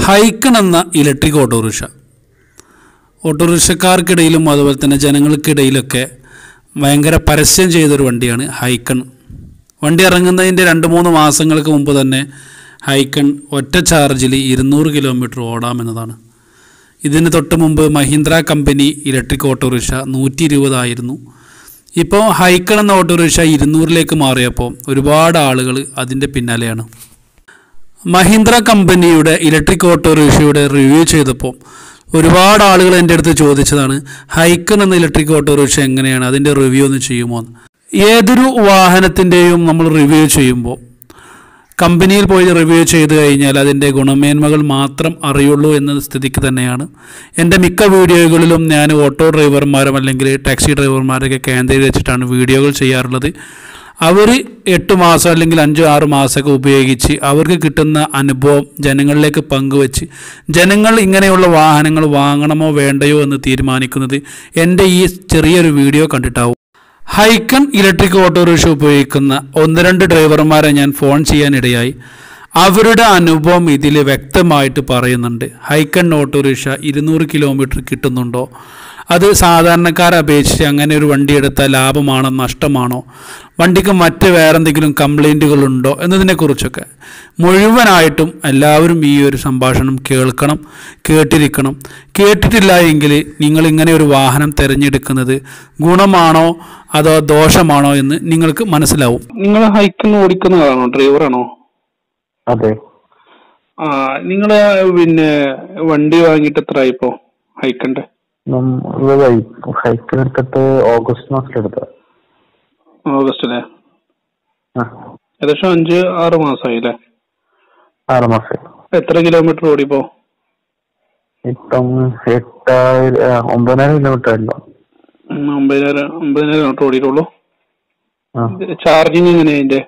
ഹൈക്കൺ എന്ന electric autorickshaw ഓട്ടോറിക്ഷക്കാർക്കിടയിലും അതുപോലെ തന്നെ ജനങ്ങൾക്കിടയിലൊക്കെ ഭയങ്കര പരസ്യം ചെയ്തൊരു വണ്ടിയാണ് ഹൈക്കൺ വണ്ടി ഇറങ്ങുന്നതിൻ്റെ രണ്ട് മൂന്ന് മാസങ്ങൾക്ക് മുമ്പ് തന്നെ ഹൈക്കൺ ഒറ്റ ചാർജിൽ ഇരുന്നൂറ് കിലോമീറ്റർ ഓടാമെന്നതാണ് ഇതിന് തൊട്ട് മുമ്പ് മഹീന്ദ്ര കമ്പനി ഇലക്ട്രിക് ഓട്ടോറിക്ഷ നൂറ്റി ഇരുപതായിരുന്നു ഇപ്പോൾ ഹൈക്കൺ എന്ന ഓട്ടോറിക്ഷ ഇരുന്നൂറിലേക്ക് മാറിയപ്പോൾ ഒരുപാട് ആളുകൾ അതിൻ്റെ പിന്നാലെയാണ് മഹീന്ദ്ര കമ്പനിയുടെ ഇലക്ട്രിക് ഓട്ടോറിക്ഷയുടെ റിവ്യൂ ചെയ്തപ്പോൾ ഒരുപാട് ആളുകൾ എൻ്റെ അടുത്ത് ചോദിച്ചതാണ് ഹൈക്കൺ എന്ന ഇലക്ട്രിക് ഓട്ടോറിക്ഷ എങ്ങനെയാണ് അതിൻ്റെ റിവ്യൂ ഒന്ന് ചെയ്യുമോ എന്ന് ഏതൊരു വാഹനത്തിൻ്റെയും നമ്മൾ റിവ്യൂ ചെയ്യുമ്പോൾ കമ്പനിയിൽ പോയി റിവ്യൂ ചെയ്ത് കഴിഞ്ഞാൽ അതിൻ്റെ ഗുണമേന്മകൾ മാത്രം അറിയുള്ളൂ എന്ന സ്ഥിതിക്ക് തന്നെയാണ് എൻ്റെ മിക്ക വീഡിയോകളിലും ഞാൻ ഓട്ടോ ഡ്രൈവർമാരും അല്ലെങ്കിൽ ടാക്സി ഡ്രൈവർമാരൊക്കെ കേന്ദ്രീകരിച്ചിട്ടാണ് വീഡിയോകൾ ചെയ്യാറുള്ളത് അവർ എട്ട് മാസം അല്ലെങ്കിൽ അഞ്ച് ആറ് മാസമൊക്കെ ഉപയോഗിച്ച് അവർക്ക് കിട്ടുന്ന അനുഭവം ജനങ്ങളിലേക്ക് പങ്കുവച്ച് ജനങ്ങൾ ഇങ്ങനെയുള്ള വാഹനങ്ങൾ വാങ്ങണമോ വേണ്ടയോ എന്ന് തീരുമാനിക്കുന്നത് എൻ്റെ ഈ ചെറിയൊരു വീഡിയോ കണ്ടിട്ടാവും ഹൈക്കൺ ഇലക്ട്രിക് ഓട്ടോറിക്ഷ ഉപയോഗിക്കുന്ന ഒന്ന് രണ്ട് ഡ്രൈവർമാരെ ഞാൻ ഫോൺ ചെയ്യാനിടയായി അവരുടെ അനുഭവം ഇതിൽ വ്യക്തമായിട്ട് പറയുന്നുണ്ട് ഹൈക്കൺ ഓട്ടോറിക്ഷ ഇരുന്നൂറ് കിലോമീറ്റർ കിട്ടുന്നുണ്ടോ അത് സാധാരണക്കാരെ അപേക്ഷിച്ച് അങ്ങനെ ഒരു വണ്ടി എടുത്താൽ ലാഭമാണോ നഷ്ടമാണോ വണ്ടിക്ക് മറ്റ് വേറെ എന്തെങ്കിലും കംപ്ലൈൻറ്റുകളുണ്ടോ എന്നതിനെക്കുറിച്ചൊക്കെ മുഴുവനായിട്ടും എല്ലാവരും ഈ ഒരു സംഭാഷണം കേൾക്കണം കേട്ടിരിക്കണം കേട്ടിട്ടില്ല എങ്കിൽ നിങ്ങൾ ഇങ്ങനെ ഒരു വാഹനം തിരഞ്ഞെടുക്കുന്നത് ഗുണമാണോ അതോ ദോഷമാണോ എന്ന് നിങ്ങൾക്ക് മനസ്സിലാവും നിങ്ങൾ ഹൈക്കൺ ഓടിക്കുന്നതാണോ ഡ്രൈവറാണോ അതെ ആ നിങ്ങൾ പിന്നെ വണ്ടി വാങ്ങിയിട്ട് എത്ര ഇപ്പോ ഹൈക്കണ്ട് നമ്മൾ ഹൈക്ക് എടുത്തിട്ട് ഓഗസ്റ്റ് മാസത്തിലെടുത്ത ഓഗസ്റ്റിലെ ആ ഏകദേശം അഞ്ച് ആറ് മാസമായി അല്ലേ ആറ് മാസം എത്ര കിലോമീറ്റർ ഓടിപ്പോ ഇപ്പം എട്ടായിരം ആ, ഒമ്പതിനായിരം കിലോമീറ്റർ ആയല്ലോ ഉം, ഒമ്പതിനായിരം ഒമ്പതിനായിരം കിലോമീറ്റർ ഓടിയിട്ടുള്ളൂ ആ ചാർജിങ് എങ്ങനെയാ അതിന്റെ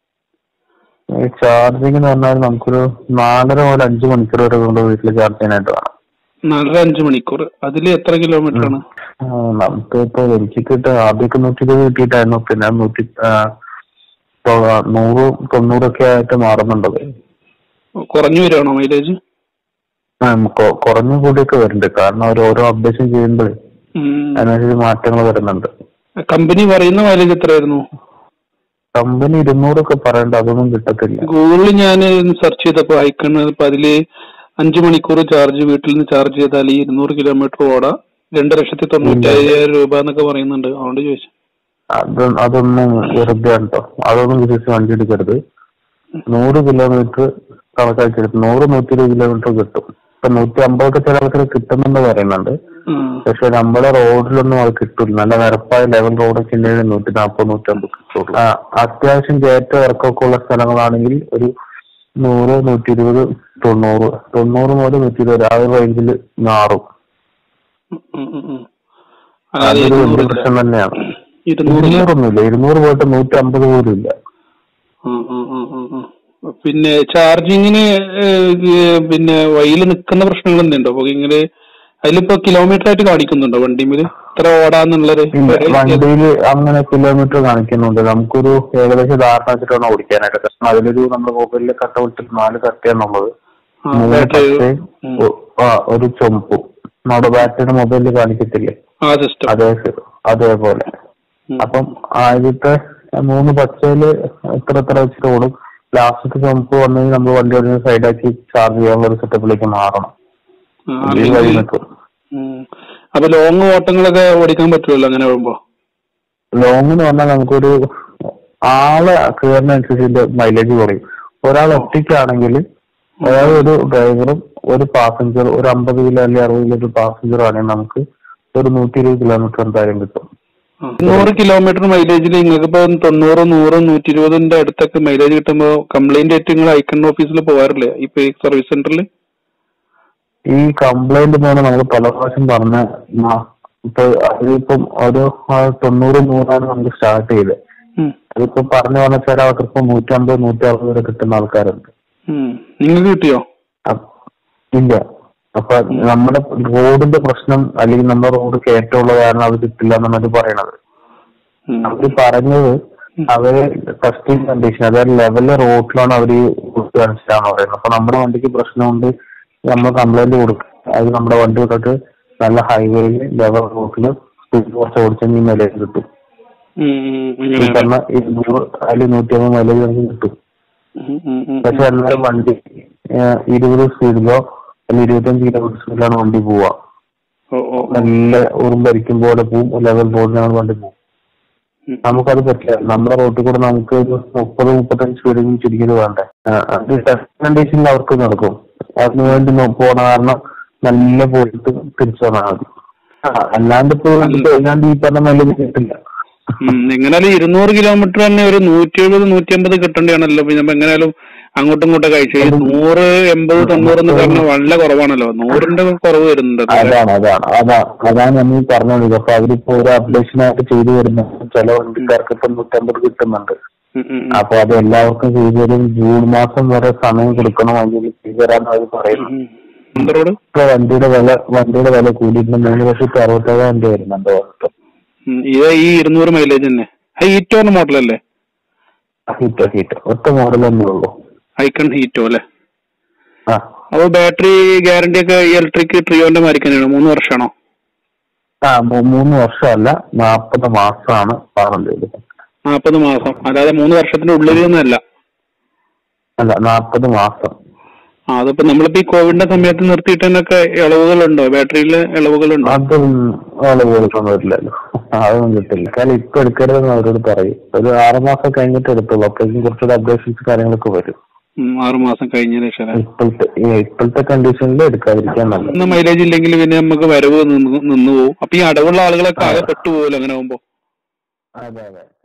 ചാർജിങ് എന്ന് പറഞ്ഞാൽ നമുക്കൊരു നാലര മുതൽ അഞ്ച് മണിക്കൂർ വരെ കൊണ്ട് വീട്ടിൽ ചാർജ് ചെയ്യാനായിട്ട് വേണം നാലര അഞ്ച് മണിക്കൂർ അതിൽ എത്ര കിലോമീറ്റർ ആണ് ആ, നമുക്ക് ഇപ്പൊ എനിക്ക് കിട്ട ആദ്യമൊക്കെ നൂറ്റി ഇരുപത് കിട്ടിയിട്ടായിരുന്നു പിന്നെ നൂറ്റി ആ, ഇപ്പൊ നൂറ് തൊണ്ണൂറൊക്കെ ആയിട്ട് മാറുന്നുണ്ടത് കുറഞ്ഞു വരുവാണോ മൈലേജ് ആ, കൊ- കുറഞ്ഞ കൂടിയൊക്കെ വരുന്നുണ്ട് കാരണം അവർ ഓരോ അപ്ഡേഷൻ ചെയ്യുമ്പോൾ അതിനനുസരിച്ച് മാറ്റങ്ങൾ വരുന്നുണ്ട് കമ്പനി പറയുന്ന മൈലേജ് എത്രയായിരുന്നു കമ്പനി ഇരുന്നൂറൊക്കെ പറയണ്ട അതൊന്നും കിട്ടത്തില്ല ഗൂഗിളിൽ ഞാൻ സെർച്ച് ചെയ്തപ്പോ ഐക്കൺ ഇപ്പൊ അതില് അഞ്ചു മണിക്കൂർ ചാർജ് വീട്ടിൽ നിന്ന് ചാർജ് ചെയ്താൽ ഈ ഇരുന്നൂറ് കിലോമീറ്റർ ഓടാം രണ്ട് ലക്ഷത്തി തൊണ്ണൂറ്റി അയ്യായിരം രൂപ എന്നൊക്കെ പറയുന്നുണ്ട് അതുകൊണ്ട് ചോദിച്ചു അത് അതൊന്നും വെറുതെ കേട്ടോ അതൊന്നും വിശ്വസിച്ച് വണ്ടി എടുക്കരുത് നൂറ് കിലോമീറ്റർ കണക്കാക്കി എടുക്കും നൂറ് നൂറ്റി ഇരുപത് കിലോമീറ്റർ കിട്ടും ഇപ്പൊ നൂറ്റി അമ്പതൊക്കെ ചില ആൾക്കാർ കിട്ടുമെന്ന് പറയുന്നുണ്ട് പക്ഷെ നമ്മളെ റോഡിലൊന്നും അത് കിട്ടില്ല നല്ല നിരപ്പായ ലെവൽ റോഡൊക്കെ ഉണ്ടെങ്കിൽ നൂറ്റി നാൽപ്പത് നൂറ്റമ്പത് കിട്ടുള്ളൂ ആ, അത്യാവശ്യം കയറ്റ ഇറക്കമൊക്കെ ഉള്ള സ്ഥലങ്ങളാണെങ്കിൽ ഒരു നൂറ് നൂറ്റി ഇരുപത് തൊണ്ണൂറ് തൊണ്ണൂറ് മുതൽ നൂറ്റി ഇരുപത് ആ ഒരു റേഞ്ചിൽ മാറും അതായത് അതൊരു വലിയ ഇരുന്നൂറ് പ്രശ്നം തന്നെയാണ് ഇരുന്നൂറ് ഇരുന്നൂറൊന്നുമില്ല ഇരുന്നൂറ് പോയിട്ട് നൂറ്റി അമ്പത് പോലും ഇല്ല ഉം, ഉം, ഉം, ഉം, ഉം. പിന്നെ ചാർജിങ്ങിന് പിന്നെ വഴിയിൽ നിൽക്കുന്ന പ്രശ്നങ്ങൾ എന്തുണ്ടോ അപ്പൊ ഇങ്ങനെ അതിലിപ്പോ കിലോമീറ്റർ ആയിട്ട് കാണിക്കുന്നുണ്ടോ വണ്ടിമേല് ഇത്ര ഓടാന്നുള്ളത് ഇല്ല വണ്ടിയിൽ അങ്ങനെ കിലോമീറ്റർ കാണിക്കുന്നുണ്ട് നമുക്കൊരു ഏകദേശം ധാരണ വെച്ചിട്ടാണ് ഓടിക്കാനായിട്ട് കാരണം അതിലൊരു നമ്മുടെ മൊബൈലിലെ കട്ട വിട്ടിട്ട് നാല് കട്ടയാണുള്ളത് ആ, മൂന്ന് battery, പച്ചയും ഉം. ഒ- ആ ഒരു ചുമപ്പും നമ്മുടെ ബാറ്ററിയുടെ മൊബൈലിൽ കാണിക്കത്തില്ലേ ആ സിസ്റ്റം അതേ സ- അതേപോലെ അപ്പം ആദ്യത്തെ മൂന്ന് പച്ചയില് എത്ര എത്ര വെച്ചിട്ട് ഓടും ലാസ്റ്റത്തെ ചുമപ്പ് വന്നു കഴിഞ്ഞാൽ നമ്മൾ വണ്ടി ഓടുന്ന സൈഡാക്കി ചാർജ് ചെയ്യാനുള്ള ഒരു സെറ്റപ്പിലേക്ക് മാറണം ഈ വഴി നിൽക്കും അപ്പൊ ലോങ് ഓട്ടങ്ങളൊക്കെ ഓടിക്കാൻ പറ്റുമല്ലോ അങ്ങനെ വരുമ്പോ ലോങ് എന്ന് പറഞ്ഞാൽ നമുക്കൊരു ആള് കയറുന്നതനുസരിച്ച് മൈലേജ് കുറയും ഒരാൾ ഒറ്റയ്ക്കാണെങ്കിൽ അതായത് ഒരു ഡ്രൈവറും ഒരു പാസഞ്ചർ ഒരു അമ്പത് കിലോ അല്ലെങ്കിൽ അറുപത് കിലോ ഒരു പാസഞ്ചർ ആണെങ്കിൽ നമുക്ക് ഒരു നൂറ്റി ഇരുപത് കിലോമീറ്റർ എന്തായാലും കിട്ടും നൂറ് കിലോമീറ്റർ മൈലേജിൽ നിങ്ങൾക്ക് ഇപ്പൊ തൊണ്ണൂറ് നൂറ് നൂറ്റി ഇരുപതിന്റെ അടുത്തൊക്കെ മൈലേജ് കിട്ടുമ്പോ കംപ്ലൈന്റ് ആയിട്ട് നിങ്ങൾ ഐക്കൺ ഓഫീസിൽ പോകാറില്ലേ ഇപ്പൊ ഈ സർവീസ് സെന്ററിൽ ഈ കംപ്ലൈന്റ് പോലെ നമ്മൾ പല പ്രാവശ്യം പറഞ്ഞ മ- ഇപ്പൊ അതിലിപ്പം ഒരു ആ, തൊണ്ണൂറ് നൂറാണ് നമുക്ക് സ്റ്റാർട്ട് ചെയ്തത് അതിപ്പോ പറഞ്ഞു പറഞ്ഞ ചില ആൾക്കാർക്ക് നൂറ്റമ്പത് നൂറ്റി അറുപത് വരെ കിട്ടുന്ന ആൾക്കാരുണ്ട് നിങ്ങൾക്ക് കിട്ടിയോ അ- ഇല്ല അപ്പൊ നമ്മുടെ റോഡിന്റെ പ്രശ്നം അല്ലെങ്കിൽ നമ്മുടെ റോഡ് കയറ്റമുള്ള കാരണം അത് കിട്ടില്ല എന്നാണ് പറയണത് ഉം. അവര് പറഞ്ഞത് അവര് ടെസ്റ്റിംഗ് കണ്ടീഷൻ അതായത് ലെവല് റോഡിലാണ് അവര് കാണിച്ചാണ് പറയുന്നത് അപ്പൊ നമ്മുടെ വണ്ടിക്ക് പ്രശ്നമുണ്ട് നമ്മൾ കംപ്ലൈന്റ് കൊടുക്കുക അത് നമ്മുടെ വണ്ടി വിട്ടിട്ട് നല്ല ഹൈവേയിൽ ലെവൽ റോട്ടിൽ സ്പീഡ് കുറച്ച് ഓടിച്ചെങ്കിൽ മൈലേജ് കിട്ടും ഉം, ഉം, ഈ അങ്ങനെ പറഞ്ഞ ഇരുന്നൂറ് അതിൽ നൂറ്റി അമ്പത് മൈലേജ് നമുക്ക് കിട്ടും ഉം, ഉം, ഉം, പക്ഷെ എന്നാലും വണ്ടി ഏഹ്, ഇരുപത് സ്പീഡിലോ അല്ലെങ്കിൽ ഇരുപത്തഞ്ച് കിലോമീറ്റർ സ്പീഡിലാണ് വണ്ടി പോവുക ഓ ഓ ഓ. നല്ല ഉറുമ്പരിക്കും പോലെ പോവും ലെവൽ ബോർഡിനാണ് വണ്ടി പോകും ഉം. നമുക്കത് പറ്റില്ല നമ്മുടെ റോട്ടിൽ കൂടെ നമുക്ക് ഒരു മുപ്പത് മുപ്പത്തഞ്ച് സ്പീഡിൽ ചുരുക്കിയത് വേണ്ടേ ആ, അത് ടെസ്റ്റ് കണ്ടീഷനിൽ അവർക്ക് നടക്കും അതിന് വേണ്ടി നോ- പോണ കാരണം നല്ല പോയിട്ട് തിരിച്ചു വന്നാൽ മതി ആ, അല്ലാണ്ട് ഇപ്പൊ അല്ലാണ്ട് ഈ പറഞ്ഞ മൈലേജ് കിട്ടില്ല ഉം, എങ്ങനെയാലും ഇരുന്നൂറ് കിലോമീറ്റർ തന്നെ ഒരു നൂറ്റി എഴുപത് നൂറ്റി അമ്പത് കിട്ടേണ്ടതാണല്ലോ പിന്നെ നമ്മൾ എങ്ങനെയാലും അങ്ങോട്ടും ഇങ്ങോട്ടും കഴിച്ചു ഈ നൂറ് എൺപത് തൊണ്ണൂറ് എന്ന് പറഞ്ഞാൽ വളരെ കുറവാണല്ലോ നൂറിന്റെ കുറവ് വരുന്നുണ്ട് അതാണ് അതാണ് അതാ അതാണ് നമ്മൾ പറഞ്ഞത് അപ്പൊ അവരിപ്പോ ഒരു അപ്ഡേഷൻ ആയിട്ട് ചെയ്തു വരുന്ന ചില വണ്ടിക്കാർക്ക് ഇപ്പൊ നൂറ്റമ്പത് കിട്ടുന്നുണ്ട് ഉം, ഉം, ഉം. അപ്പൊ അത് എല്ലാവർക്കും ചെയ്തു തരും ജൂൺ മാസം വരെ സമയം കൊടുക്കണം അല്ലെങ്കിൽ ചെയ്തു തരാന്ന് അവർ പറയുന്നു ഉം. എന്താ റോഡ് ഇപ്പൊ വണ്ടിയുടെ വില വണ്ടിയുടെ വില കൂടിയിട്ട് മൂന്ന് ലക്ഷത്തി അറുപത്തേഴായിരം രൂപ വരുന്നുണ്ട് ഓർത്ത് ഉം, ഇത് ഈ ഇരുന്നൂറ് മൈലേജ് തന്നെ ഹീറ്റോറിന് മോഡലല്ലേ ഹീറ്റോ ഹീറ്റോ ഒറ്റ മോഡൽ തന്നെ ഉള്ളൂ ഐക്കൺ ഹീറ്റോ അല്ലേ ആ അപ്പൊ ബാറ്ററി ഗ്യാരണ്ടി ഒക്കെ ഇലക്ട്രിക് ട്രിയോന്റെ മാതിരി തന്നെയാണ് മൂന്ന് വർഷമാണോ ആ മൂ- മൂന്ന് വർഷമല്ല നാപ്പത് മാസമാണ് വാറന്റി എടുക്കുന്നത് നാൽപ്പത് മാസം അല്ലാതെ മൂന്ന് വർഷത്തിന്റെ ഉള്ളിൽ ഒന്നല്ല അല്ല നാപ്പത് മാസം ആ അതിപ്പോ നമ്മളിപ്പോ ഈ കോവിഡിന്റെ സമയത്ത് നിർത്തിയിട്ടതിനൊക്കെ ഇളവുകളുണ്ടോ ബാറ്ററിയിൽ ഇളവുകളുണ്ടോ അതും ആളുകൾക്കൊന്നും വരില്ലല്ലോ അതൊന്നും കിട്ടില്ല കാരണം ഇപ്പൊ എടുക്കരുതെന്ന് അവരോട് പറയും ഒരു ആറുമാസം കഴിഞ്ഞിട്ട് എടുത്തുള്ളൂ അപ്പോഴേക്കും കുറച്ചുകൂടെ അപ്ഡേഷൻസ് കാര്യങ്ങളൊക്കെ വരും ഉം, ആറ് മാസം കഴിഞ്ഞതിന് ശേഷം ഇപ്പോഴത്തെ ഈ ഇപ്പോഴത്തെ കണ്ടീഷനിൽ എടുക്കാതിരിക്കാൻ നല്ലത് ഇന്ന് മൈലേജ് ഇല്ലെങ്കിൽ പിന്നെ നമുക്ക് വരവ് നിന്ന് നിന്ന് പോകും അപ്പൊ ഈ അടവുള്ള ആളുകളൊക്കെ ആകെ പെട്ടുപോകല്ലോ അങ്ങനെ ആകുമ്പോ അതെ അതെ